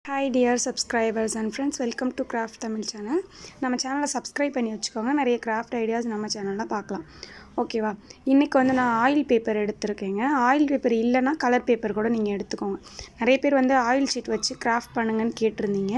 hi dear subscribers and friends welcome to craft Tamil channel நம்ம சேனலை subscribe பண்ணி வச்சுக்கோங்க நிறைய கிராஃப்ட் ஐடியாஸ் நம்ம சேனலில் பார்க்கலாம் ஓகேவா இன்றைக்கி வந்து நான் ஆயில் பேப்பர் எடுத்திருக்கேங்க ஆயில் பேப்பர் இல்லைன்னா கலர் பேப்பர் கூட நீங்கள் எடுத்துக்கோங்க நிறைய பேர் வந்து ஆயில் ஷீட் வச்சு கிராஃப்ட் பண்ணுங்கன்னு கேட்டிருந்தீங்க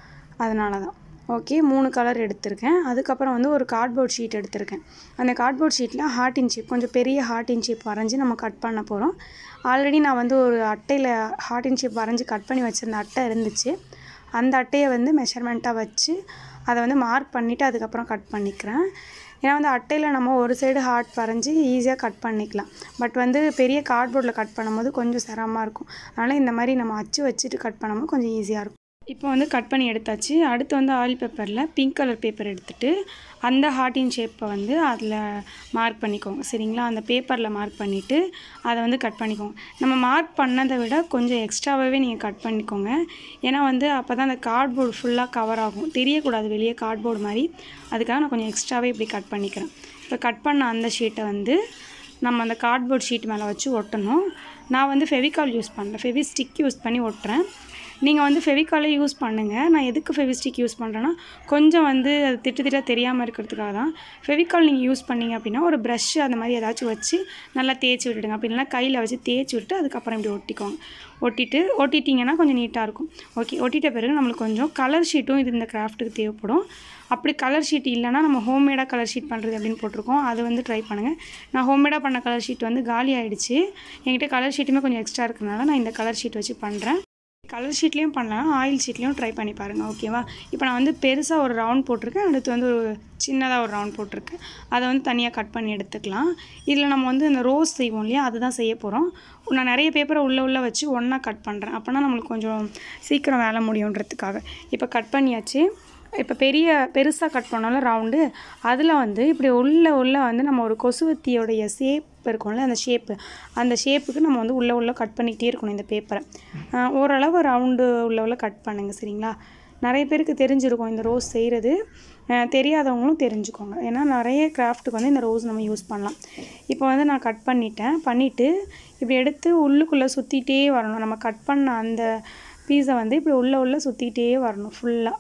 அதனால தான் ஓகே மூணு கலர் எடுத்திருக்கேன் அதுக்கப்புறம் வந்து ஒரு கார்ட்போர்ட் ஷீட் எடுத்திருக்கேன் அந்த கார்ட்போர்ட் ஷீட்டில் ஹார்ட் இன் ஷேப் கொஞ்சம் பெரிய ஹார்ட் இன் ஷேப் வரைஞ்சி நம்ம கட் பண்ண போகிறோம் ஆல்ரெடி நான் வந்து ஒரு அட்டையில் ஹார்ட் இன் ஷேப் வரைஞ்சி கட் பண்ணி வச்சுருந்த அட்டை இருந்துச்சு அந்த அட்டையை வந்து மெஷர்மெண்ட்டாக வச்சு அதை வந்து மார்க் பண்ணிவிட்டு அதுக்கப்புறம் கட் பண்ணிக்கிறேன் ஏன்னா வந்து அட்டையில் நம்ம ஒரு சைடு ஹார்ட் வரைஞ்சி ஈஸியாக கட் பண்ணிக்கலாம் பட் வந்து பெரிய கார்ட்போர்டில் கட் பண்ணும்போது கொஞ்சம் சிரமமாக இருக்கும் அதனால் இந்த மாதிரி நம்ம அச்சு வச்சுட்டு கட் பண்ணும்போது கொஞ்சம் ஈஸியாக இருக்கும் இப்போ வந்து கட் பண்ணி எடுத்தாச்சு அடுத்து வந்து ஆயில் பேப்பரில் பிங்க் கலர் பேப்பர் எடுத்துகிட்டு அந்த ஹார்ட்டின் ஷேப்பை வந்து அதில் மார்க் பண்ணிக்கோங்க சரிங்களா அந்த பேப்பரில் மார்க் பண்ணிவிட்டு அதை வந்து கட் பண்ணிக்கோங்க நம்ம மார்க் பண்ணதை விட கொஞ்சம் எக்ஸ்ட்ராவாகவே நீங்கள் கட் பண்ணிக்கோங்க ஏன்னா வந்து அப்போ தான் அந்த கார்ட்போர்டு ஃபுல்லாக கவர் ஆகும் தெரியக்கூடாது வெளியே கார்ட்போர்டு மாதிரி அதுக்காக நான் கொஞ்சம் எக்ஸ்ட்ராவே இப்படி கட் பண்ணிக்கிறேன் இப்போ கட் பண்ண அந்த ஷீட்டை வந்து நம்ம அந்த கார்ட்போர்ட் ஷீட் மேலே வச்சு ஒட்டணும் நான் வந்து ஃபெவிகால் யூஸ் பண்ணுறேன் ஃபெவி ஸ்டிக் யூஸ் பண்ணி ஒட்டுறேன் நீங்கள் வந்து ஃபெவிகாலே யூஸ் பண்ணுங்கள் நான் எதுக்கு ஃபெவிஸ்டிக் யூஸ் பண்ணுறேன்னா கொஞ்சம் வந்து அது திட்டு திட்டாக தெரியாமல் இருக்கிறதுக்காக தான் ஃபெவிகால் நீங்கள் யூஸ் பண்ணீங்க அப்படின்னா ஒரு ப்ரஷ் அந்த மாதிரி ஏதாச்சும் வச்சு நல்லா தேய்ச்சி விட்டுடுங்க அப்படி இல்லைனா கையில் வச்சு தேய்ச்சி விட்டு அதுக்கப்புறம் இப்படி ஒட்டிக்கோங்க ஒட்டிட்டு ஒட்டிட்டிங்கன்னா கொஞ்சம் நீட்டாக இருக்கும் ஓகே ஒட்டிட்ட பிறகு நம்மளுக்கு கொஞ்சம் கலர் ஷீட்டும் இது இந்த கிராஃப்ட்டுக்கு தேவைப்படும் அப்படி கலர் ஷீட் இல்லைனா நம்ம ஹோம்மேடாக கலர் ஷீட் பண்ணுறது அப்படின்னு போட்டிருக்கோம் அது வந்து ட்ரை பண்ணுங்கள் நான் ஹோம்மேடாக பண்ண கலர் ஷீட் வந்து காலி ஆகிடுச்சு என்கிட்ட கலர் ஷீட்டுமே கொஞ்சம் எக்ஸ்ட்ரா இருக்கிறனால நான் இந்த கலர் ஷீட் வச்சு பண்ணுறேன் கலர் ஷீட்லேயும் பண்ணலாம் ஆயில் ஷீட்லேயும் ட்ரை பண்ணி பாருங்கள் ஓகேவா இப்போ நான் வந்து பெருசாக ஒரு ரவுண்ட் போட்டிருக்கேன் அடுத்து வந்து ஒரு சின்னதாக ஒரு ரவுண்ட் போட்டிருக்கேன் அதை வந்து தனியாக கட் பண்ணி எடுத்துக்கலாம் இதில் நம்ம வந்து இந்த ரோஸ் செய்வோம் இல்லையா அதுதான் செய்ய போகிறோம் நான் நிறைய பேப்பரை உள்ளே உள்ளே வச்சு ஒன்றா கட் பண்ணுறேன் அப்போனா நம்மளுக்கு கொஞ்சம் சீக்கிரம் வேலை முடியுன்றதுக்காக இப்போ கட் பண்ணியாச்சு இப்போ பெரிய பெருசாக கட் பண்ணோம்ல ரவுண்டு அதில் வந்து இப்படி உள்ளே உள்ளே வந்து நம்ம ஒரு கொசுவத்தியோடைய ஷேப் இருக்கும்ல அந்த ஷேப்பு அந்த ஷேப்புக்கு நம்ம வந்து உள்ளே உள்ளே கட் பண்ணிக்கிட்டே இருக்கணும் இந்த பேப்பரை ஓரளவு ரவுண்டு உள்ள உள்ள கட் பண்ணுங்கள் சரிங்களா நிறைய பேருக்கு தெரிஞ்சிருக்கும் இந்த ரோஸ் செய்கிறது தெரியாதவங்களும் தெரிஞ்சுக்கோங்க ஏன்னா நிறைய கிராஃப்ட்டுக்கு வந்து இந்த ரோஸ் நம்ம யூஸ் பண்ணலாம் இப்போ வந்து நான் கட் பண்ணிட்டேன் பண்ணிவிட்டு இப்படி எடுத்து உள்ளுக்குள்ளே சுற்றிட்டே வரணும் நம்ம கட் பண்ண அந்த பீஸை வந்து இப்படி உள்ளே உள்ளே சுற்றிக்கிட்டே வரணும் ஃபுல்லாக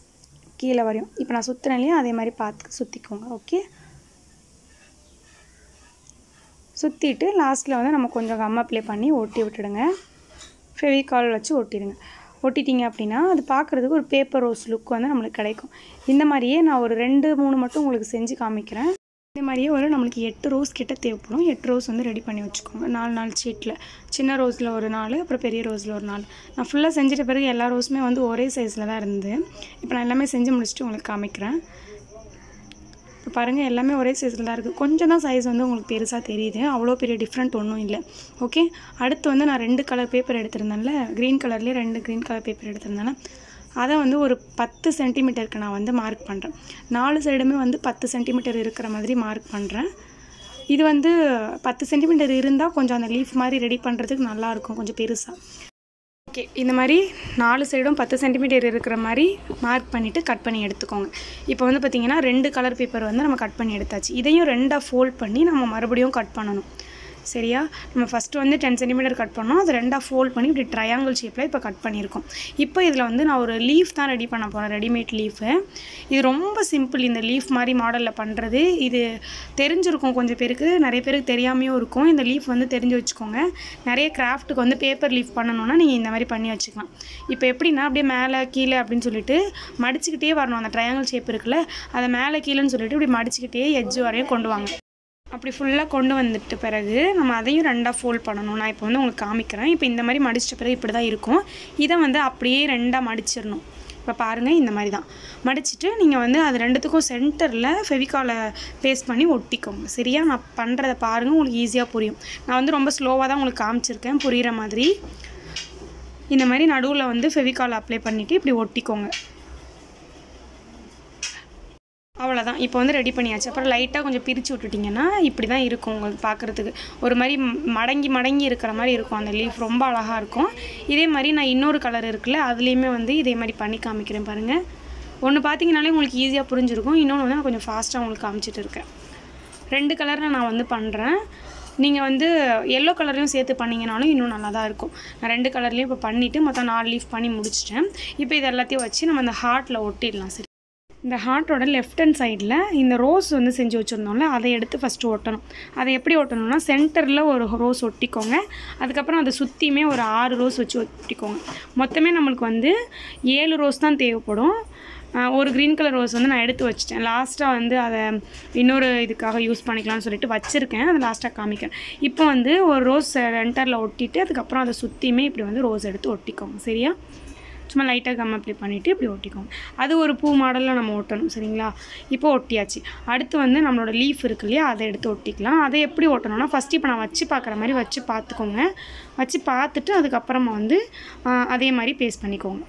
கீழே வரையும் இப்போ நான் சுற்றுனேன் இல்லையா அதே மாதிரி பார்த்து சுற்றிக்கோங்க ஓகே சுற்றிட்டு லாஸ்ட்டில் வந்து நம்ம கொஞ்சம் கம் அப்ளை பண்ணி ஒட்டி விட்டுடுங்க ஃபெவிகால் வச்சு ஒட்டிடுங்க ஒட்டிட்டிங்க அப்படின்னா அது பார்க்குறதுக்கு ஒரு பேப்பர் ரோஸ் லுக் வந்து நம்மளுக்கு கிடைக்கும் இந்த மாதிரியே நான் ஒரு ரெண்டு மூணு மட்டும் உங்களுக்கு செஞ்சு காமிக்கிறேன் இந்த மாதிரியே ஒரு நம்மளுக்கு எட்டு ரோஸ் கிட்ட தேவைப்படும் எட்டு ரோஸ் வந்து ரெடி பண்ணி வச்சுக்கோங்க நாலு நாலு ஷீட்டில் சின்ன ரோஸில் ஒரு நாலு அப்புறம் பெரிய ரோஸில் ஒரு நாலு நான் ஃபுல்லாக செஞ்சிட்ட பிறகு எல்லா ரோஸுமே வந்து ஒரே சைஸில் தான் இருந்து இப்போ நான் எல்லாமே செஞ்சு முடிச்சுட்டு உங்களுக்கு காமிக்கிறேன் இப்போ பாருங்கள் எல்லாமே ஒரே சைஸில் தான் இருக்குது கொஞ்சம் தான் சைஸ் வந்து உங்களுக்கு பெருசாக தெரியுது அவ்வளோ பெரிய டிஃப்ரெண்ட் ஒன்றும் இல்லை ஓகே அடுத்து வந்து நான் ரெண்டு கலர் பேப்பர் எடுத்திருந்தேன்ல க்ரீன் கலர்லேயே ரெண்டு க்ரீன் கலர் பேப்பர் எடுத்திருந்தேன்னா அதை வந்து ஒரு பத்து சென்டிமீட்டருக்கு நான் வந்து மார்க் பண்ணுறேன் நாலு சைடுமே வந்து பத்து சென்டிமீட்டர் இருக்கிற மாதிரி மார்க் பண்ணுறேன் இது வந்து பத்து சென்டிமீட்டர் இருந்தால் கொஞ்சம் அந்த லீஃப் மாதிரி ரெடி பண்ணுறதுக்கு நல்லாயிருக்கும் கொஞ்சம் பெருசாக ஓகே இந்த மாதிரி நாலு சைடும் பத்து சென்டிமீட்டர் இருக்கிற மாதிரி மார்க் பண்ணிவிட்டு கட் பண்ணி எடுத்துக்கோங்க இப்போ வந்து பார்த்திங்கன்னா ரெண்டு கலர் பேப்பர் வந்து நம்ம கட் பண்ணி எடுத்தாச்சு இதையும் ரெண்டாக ஃபோல்ட் பண்ணி நம்ம மறுபடியும் கட் பண்ணணும் சரியா நம்ம ஃபஸ்ட்டு வந்து டென் சென்டிமீட்டர் கட் பண்ணோம் அது ரெண்டாக ஃபோல்ட் பண்ணி இப்படி ட்ரையாங்கிள் ஷேப்பில் இப்போ கட் பண்ணியிருக்கோம் இப்போ இதில் வந்து நான் ஒரு லீஃப் தான் ரெடி பண்ண போகிறேன் ரெடிமேட் லீஃபு இது ரொம்ப சிம்பிள் இந்த லீஃப் மாதிரி மாடலில் பண்ணுறது இது தெரிஞ்சிருக்கும் கொஞ்சம் பேருக்கு நிறைய பேருக்கு தெரியாமையும் இருக்கும் இந்த லீஃப் வந்து தெரிஞ்சு வச்சுக்கோங்க நிறைய கிராஃப்ட்டுக்கு வந்து பேப்பர் லீஃப் பண்ணணுன்னா நீங்கள் இந்த மாதிரி பண்ணி வச்சுக்கலாம் இப்போ எப்படின்னா அப்படியே மேலே கீழே அப்படின்னு சொல்லிட்டு மடிச்சுக்கிட்டே வரணும் அந்த ட்ரையாங்கிள் ஷேப் இருக்குல்ல அதை மேலே கீழேன்னு சொல்லிட்டு இப்படி மடிச்சுக்கிட்டே எட்ஜ் வரையும் கொண்டு வாங்க அப்படி ஃபுல்லாக கொண்டு வந்துட்ட பிறகு நம்ம அதையும் ரெண்டாக ஃபோல்ட் பண்ணணும் நான் இப்போ வந்து உங்களுக்கு காமிக்கிறேன் இப்போ இந்த மாதிரி மடிச்சிட்ட பிறகு இப்படி தான் இருக்கும் இதை வந்து அப்படியே ரெண்டாக மடிச்சிடணும் இப்போ பாருங்கள் இந்த மாதிரி தான் மடிச்சுட்டு நீங்கள் வந்து அது ரெண்டுத்துக்கும் சென்டரில் ஃபெவிகாலை பேஸ்ட் பண்ணி ஒட்டிக்கோங்க சரியா நான் பண்ணுறத பாருங்கள் உங்களுக்கு ஈஸியாக புரியும் நான் வந்து ரொம்ப ஸ்லோவாக தான் உங்களுக்கு காமிச்சிருக்கேன் புரிகிற மாதிரி இந்த மாதிரி நடுவில் வந்து ஃபெவிகால் அப்ளை பண்ணிவிட்டு இப்படி ஒட்டிக்கோங்க அவ்வளோதான் இப்போ வந்து ரெடி பண்ணியாச்சு அப்புறம் லைட்டாக கொஞ்சம் பிரித்து விட்டுட்டிங்கன்னா இப்படி தான் இருக்கும் உங்களுக்கு பார்க்குறதுக்கு ஒரு மாதிரி மடங்கி மடங்கி இருக்கிற மாதிரி இருக்கும் அந்த லீஃப் ரொம்ப அழகாக இருக்கும் இதே மாதிரி நான் இன்னொரு கலர் இருக்குல்ல அதுலேயுமே வந்து இதே மாதிரி பண்ணி காமிக்கிறேன் பாருங்கள் ஒன்று பார்த்தீங்கனாலே உங்களுக்கு ஈஸியாக புரிஞ்சிருக்கும் இன்னொன்று வந்து நான் கொஞ்சம் ஃபாஸ்ட்டாக உங்களுக்கு காமிச்சிட்டு இருக்கேன் ரெண்டு கலரில் நான் வந்து பண்ணுறேன் நீங்கள் வந்து எல்லோ கலர்லையும் சேர்த்து பண்ணிங்கனாலும் இன்னும் நல்லா தான் இருக்கும் நான் ரெண்டு கலர்லேயும் இப்போ பண்ணிவிட்டு மொத்தம் நாலு லீஃப் பண்ணி முடிச்சிட்டேன் இப்போ இது எல்லாத்தையும் வச்சு நம்ம அந்த ஹார்ட்டில் ஒட்டிடலாம் சரி இந்த ஹார்ட்டோட லெஃப்ட் ஹேண்ட் சைடில் இந்த ரோஸ் வந்து செஞ்சு வச்சுருந்தோம்ல அதை எடுத்து ஃபஸ்ட்டு ஒட்டணும் அதை எப்படி ஒட்டணும்னா சென்டரில் ஒரு ரோஸ் ஒட்டிக்கோங்க அதுக்கப்புறம் அதை சுற்றியுமே ஒரு ஆறு ரோஸ் வச்சு ஒட்டிக்கோங்க மொத்தமே நம்மளுக்கு வந்து ஏழு ரோஸ் தான் தேவைப்படும் ஆஹ் ஒரு க்ரீன் கலர் ரோஸ் வந்து நான் எடுத்து வச்சிட்டேன் லாஸ்ட்டாக வந்து அதை இன்னொரு இதுக்காக யூஸ் பண்ணிக்கலாம்னு சொல்லிட்டு வச்சுருக்கேன் அதை லாஸ்ட்டாக காமிக்கிறேன் இப்போ வந்து ஒரு ரோஸ் சென்டரில் ஒட்டிட்டு அதுக்கப்புறம் அதை சுற்றியுமே இப்படி வந்து ரோஸ் எடுத்து ஒட்டிக்கோங்க சரியா சும்மா லைட்டாக கம் அப்ளை பண்ணிவிட்டு இப்படி ஒட்டிக்கோங்க அது ஒரு பூ மாடலில் நம்ம ஒட்டணும் சரிங்களா இப்போ ஒட்டியாச்சு அடுத்து வந்து நம்மளோட லீஃப் இருக்கு இல்லையா அதை எடுத்து ஒட்டிக்கலாம் அதை எப்படி ஒட்டணும்னா ஃபஸ்ட்டு இப்போ நான் வச்சு பார்க்குற மாதிரி வச்சு பார்த்துக்கோங்க வச்சு பார்த்துட்டு அதுக்கப்புறமா வந்து ஆஹ், அதே மாதிரி பேஸ்ட் பண்ணிக்கோங்க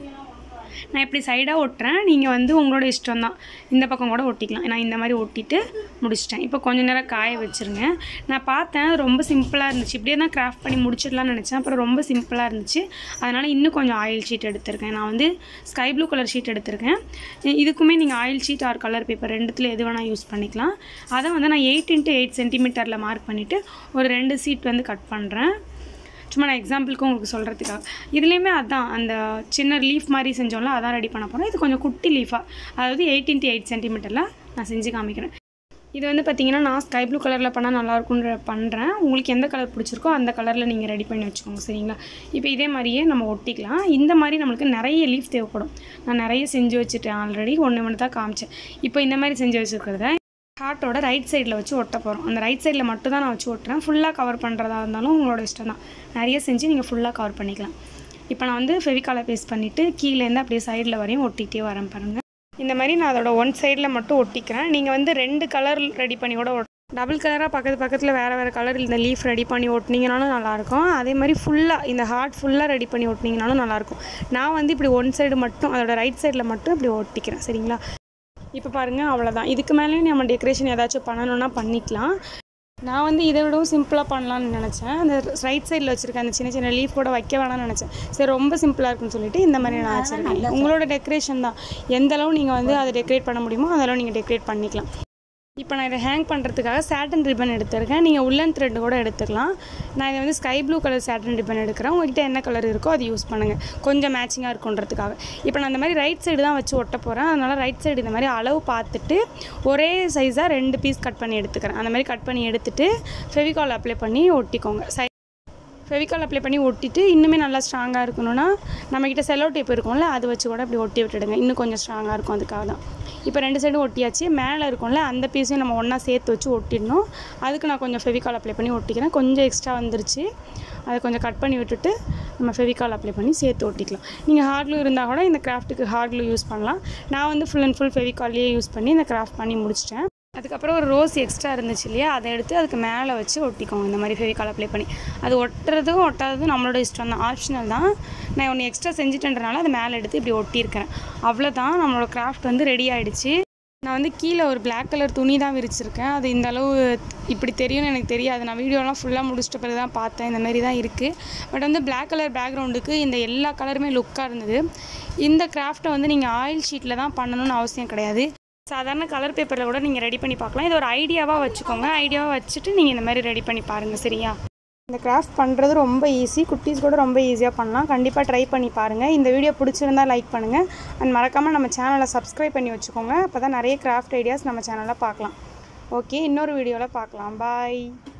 நான் இப்படி சைடாக ஒட்டுறேன் நீங்கள் வந்து உங்களோட இஷ்டம் தான் இந்த பக்கம் கூட ஒட்டிக்கலாம் நான் இந்த மாதிரி ஒட்டிட்டு முடிச்சிட்டேன் இப்போ கொஞ்ச நேரம் காய வச்சுருங்க நான் பார்த்தேன் அது ரொம்ப சிம்பிளாக இருந்துச்சு இப்படியே தான் கிராஃப்ட் பண்ணி முடிச்சிடலாம்னு நினச்சேன் அப்புறம் ரொம்ப சிம்பிளாக இருந்துச்சு அதனால் இன்னும் கொஞ்சம் ஆயில் ஷீட் எடுத்திருக்கேன் நான் வந்து ஸ்கை ப்ளூ கலர் ஷீட் எடுத்திருக்கேன் இ- இதுக்குமே நீங்கள் oil sheet or colour paper ரெண்டுத்தில் எது வேணால் யூஸ் பண்ணிக்கலாம் அதை வந்து நான் எயிட் இன்ட்டு எயிட் சென்டிமீட்டரில் மார்க் பண்ணிவிட்டு ஒரு ரெண்டு சீட் வந்து கட் பண்ணுறேன் சும்மா நான் எக்ஸாம்பிளுக்கு உங்களுக்கு சொல்கிறதுக்காக இதுலேயுமே அதான் அந்த சின்ன லீஃப் மாதிரி செஞ்சோம்ல அதான் ரெடி பண்ண போகிறோம் இது கொஞ்சம் குட்டி லீஃபாக அதாவது எயிட் இன்ட்டு எயிட் சென்டிமீட்டரில் நான் செஞ்சு காமிக்கிறேன் இது வந்து பார்த்தீங்கன்னா நான் ஸ்கை ப்ளூ கலரில் பண்ணால் நல்லாயிருக்கும்னு பண்ணுறேன் உங்களுக்கு எந்த கலர் பிடிச்சிருக்கோ அந்த கலரில் நீங்கள் ரெடி பண்ணி வச்சுக்கோங்க சரிங்களா இப்போ இதே மாதிரியே நம்ம ஒட்டிக்கலாம் இந்த மாதிரி நம்மளுக்கு நிறைய லீஃப் தேவைப்படும் நான் நிறைய செஞ்சு வச்சுட்டேன் ஆல்ரெடி ஒன்று ஒன்று தான் காமிச்சேன் இப்போ இந்த மாதிரி செஞ்சு வச்சுருக்கிறத ஹார்ட்டோட ரைட் சைடில் வச்சு ஒட்ட போகிறோம் அந்த ரைட் சைடில் மட்டும் தான் நான் வச்சு ஒட்டுறேன் ஃபுல்லாக கவர் பண்ணுறதா இருந்தாலும் உங்களோட இஷ்டம் தான் நிறைய செஞ்சு நீங்கள் ஃபுல்லாக கவர் பண்ணிக்கலாம் இப்போ நான் வந்து ஃபெவிகாலை பேஸ்ட் பண்ணிவிட்டு கீழேருந்து அப்படியே சைடில் வரையும் ஒட்டிகிட்டே வரேன் பாருங்கள் இந்த மாதிரி நான் அதோட ஒன் சைடில் மட்டும் ஒட்டிக்கிறேன் நீங்கள் வந்து ரெண்டு கலர் ரெடி பண்ணி கூட ஒட் டபுள் கலராக பக்கத்து பக்கத்தில் வேறு வேறு கலர் இந்த லீஃப் ரெடி பண்ணி ஒட்டினீங்கனாலும் நல்லாயிருக்கும் அதே மாதிரி ஃபுல்லாக இந்த ஹார்ட் ஃபுல்லாக ரெடி பண்ணி ஒட்டினீங்கனாலும் நல்லாயிருக்கும் நான் வந்து இப்படி ஒன் சைடு மட்டும் அதோட ரைட் சைடில் மட்டும் இப்படி ஒட்டிக்கிறேன் சரிங்களா இப்போ பாருங்கள் அவ்வளோதான் இதுக்கு மேலேயும் நம்ம டெக்கரேஷன் ஏதாச்சும் பண்ணணும்னா பண்ணிக்கலாம் நான் வந்து இதை விடவும் சிம்பிளாக பண்ணலாம்னு நினச்சேன் அந்த ரைட் சைடில் வச்சுருக்கேன் அந்த சின்ன சின்ன லீஃப் கூட வைக்க வேணாம்னு நினச்சேன் சரி ரொம்ப சிம்பிளாக இருக்குன்னு சொல்லிட்டு இந்த மாதிரி நான் வச்சுருக்கேன் உங்களோட டெக்கரேஷன் தான் எந்த அளவு நீங்கள் வந்து அதை டெக்கரேட் பண்ண முடியுமோ அந்த அளவு நீங்கள் டெக்கரேட் பண்ணிக்கலாம் இப்போ நான் இதை ஹேங் பண்ணுறதுக்காக சாட்டன் ரிப்பன் எடுத்திருக்கேன் நீங்கள் உள்ளன் த்ரெட் கூட எடுத்துக்கலாம் நான் இதை வந்து sky blue colour satin ribbon எடுக்கிறேன் உங்கள்கிட்ட என்ன கலர் இருக்கோ அது யூஸ் பண்ணுங்கள் கொஞ்சம் மேட்சிங்காக இருக்குன்றதுக்காக இப்போ நான் அந்த மாதிரி ரைட் சைடு தான் வச்சு ஒட்ட போகிறேன் அதனால் ரைட் சைடு இந்த மாதிரி அளவு பார்த்துட்டு ஒரே சைஸாக ரெண்டு பீஸ் கட் பண்ணி எடுத்துக்கிறேன் அந்த மாதிரி கட் பண்ணி எடுத்துட்டு ஃபெவிகால் அப்ளை பண்ணி ஒட்டிக்கோங்க சை ஃபெவிகால் அப்ளை பண்ணி ஒட்டிட்டு இன்னுமே நல்லா ஸ்ட்ராங்காக இருக்கணும்னா நம்மக்கிட்ட செலோ டேப் இருக்கும்ல அது வச்சு கூட அப்படி ஒட்டி விட்டுடுங்க இன்னும் கொஞ்சம் ஸ்ட்ராங்காக இருக்கும் அதுக்காக தான் இப்போ ரெண்டு சைடும் ஒட்டியாச்சு மேலே இருக்கும்ல அந்த பீஸையும் நம்ம ஒன்றா சேர்த்து வச்சு ஒட்டிடணும் அதுக்கு நான் கொஞ்சம் ஃபெவிகால் அப்ளை பண்ணி ஒட்டிக்கிறேன் கொஞ்சம் எக்ஸ்ட்ரா வந்துருச்சு அதை கொஞ்சம் கட் பண்ணி விட்டுட்டு நம்ம ஃபெவிகால் அப்ளை பண்ணி சேர்த்து ஒட்டிக்கலாம் நீங்கள் ஹார்ட்லூ இருந்தால் கூட இந்த கிராஃப்ட்டுக்கு ஹார்ட்லூ யூஸ் பண்ணலாம் நான் வந்து ஃபுல் அண்ட் ஃபுல் ஃபெவிகால்லையே யூஸ் பண்ணி இந்த கிராஃப்ட் பண்ணி முடிச்சிட்டேன் அதுக்கப்புறம் ஒரு ரோஸ் எக்ஸ்ட்ரா இருந்துச்சு இல்லையா அதை எடுத்து அதுக்கு மேலே வச்சு ஒட்டிக்கோங்க இந்த மாதிரி ஃபெவிகால் அப்ளை பண்ணி அது ஒட்டுறதும் ஒட்டாததும் நம்மளோட இஷ்டம் தான் ஆப்ஷனல் தான் நான் ஒன்று எக்ஸ்ட்ரா செஞ்சுட்டேன்றனால அதை மேலே எடுத்து இப்படி ஒட்டியிருக்கிறேன் அவ்வளோதான் நம்மளோட கிராஃப்ட் வந்து ரெடி ஆயிடுச்சு நான் வந்து கீழே ஒரு Black கலர் துணி தான் விரிச்சிருக்கேன் அது இந்த அளவு இப்படி தெரியும்னு எனக்கு தெரியாது நான் வீடியோலாம் ஃபுல்லாக முடிச்சிட்ட பிறகு தான் பார்த்தேன் இந்த மாதிரி தான் இருக்குது பட் வந்து Black கலர் பேக்ரவுண்டுக்கு இந்த எல்லா கலருமே லுக்காக இருந்தது இந்த கிராஃப்ட்டை வந்து நீங்கள் ஆயில் ஷீட்டில் தான் பண்ணணும்னு அவசியம் கிடையாது சாதாரண கலர் பேப்பரில் கூட நீங்கள் ரெடி பண்ணி பார்க்கலாம் இது ஒரு ஐடியாவாக வச்சுக்கோங்க ஐடியாவாக வச்சுட்டு நீங்கள் இந்த மாதிரி ரெடி பண்ணி பாருங்கள் சரியா இந்த கிராஃப்ட் பண்ணுறது ரொம்ப ஈஸி குட்டீஸ் கூட ரொம்ப ஈஸியாக பண்ணலாம் கண்டிப்பாக ட்ரை பண்ணி பாருங்கள் இந்த வீடியோ பிடிச்சிருந்தா லைக் பண்ணுங்கள் அண்ட் மறக்காமல் நம்ம சேனலை சப்ஸ்கிரைப் பண்ணி வச்சுக்கோங்க அப்போ தான் நிறைய கிராஃப்ட் ஐடியாஸ் நம்ம சேனலில் பார்க்கலாம் ஓகே இன்னொரு வீடியோவில் பார்க்கலாம் பாய்